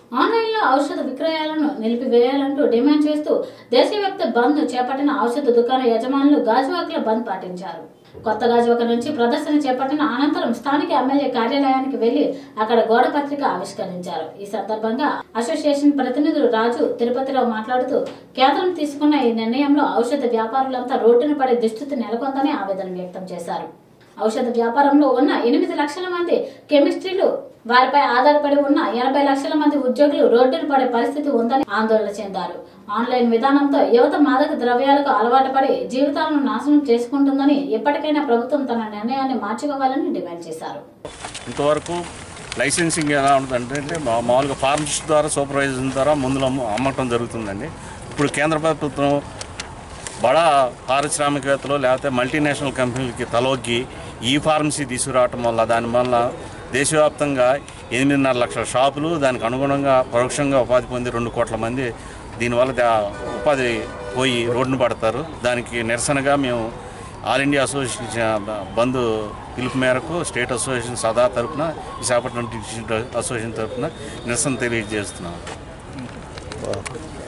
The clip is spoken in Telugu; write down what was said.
ఆన్లైన్లో ఔషధ విక్రయాలను నిలిపివేయాలంటూ డిమాండ్ చేస్తూ దేశవ్యాప్త బంద్ చేపట్టిన ఔషధ దుకాణ యజమానులు గాజువాకలో బంద్ పాటించారు కొత్త గాజువాక నుంచి ప్రదర్శన చేపట్టిన అనంతరం స్థానిక ఎమ్మెల్యే కార్యాలయానికి వెళ్లి అక్కడ గోడ పత్రిక ఆవిష్కరించారు ఈ సందర్భంగా అసోసియేషన్ ప్రతినిధులు రాజు తిరుపతిరావు మాట్లాడుతూ కేంద్రం తీసుకున్న ఈ నిర్ణయంలో ఔషధ వ్యాపారులంతా రోడ్డున పడే దుస్థితి నెలకొందని ఆవేదన వ్యక్తం చేశారు ఔషధ వ్యాపారంలో ఉన్న ఎనిమిది లక్షల మంది కెమిస్ట్రీలు వారిపై ఆధారపడి ఉన్న ఎనభై లక్షల మంది ఉద్యోగులు రోడ్డున పడే పరిస్థితి ఉందని ఆందోళన చెందారు ఆన్లైన్ విధానంతో యువత మాదక ద్రవ్యాలకు అలవాటు పడి జీవితాలను నాశనం చేసుకుంటుందని ఎప్పటికైనా ప్రభుత్వం తన నిర్ణయాన్ని మార్చుకోవాలని డిమాండ్ చేశారు ఇంతవరకు లైసెన్సింగ్ ఎలా ఉంటుందంటే అంటే మా- మామూలుగా ఫార్మ్స్ ద్వారా సూపర్వైజర్ ద్వారా మందులు అమ్మ అమ్మటం జరుగుతుందండి ఇప్పుడు కేంద్ర ప్రభుత్వం బడా పారిశ్రామికవేత్తలు లేకపోతే మల్టీనేషనల్ కంపెనీలకి తలొగ్గి ఈ ఫార్మసీ తీసుకురావటం వల్ల దానివల్ల దేశవ్యాప్తంగా ఎనిమిదిన్నర లక్షల షాపులు దానికి అనుగుణంగా పరోక్షంగా ఉపాధి పొంది రెండు కోట్ల మంది దీనివల్ల దా- ఉపాధి పోయి రోడ్డున పడతారు దానికి నిరసనగా మేము ఆల్ ఇండియా అసోసియేషన్ బంద్ పిలుపు మేరకు స్టేట్ అసోసియేషన్ సదా తరపున విశాఖపట్నం డిస్ట్రిక్ట్ అసోసియేషన్ తరపున నిరసన తెలియజేస్తున్నాం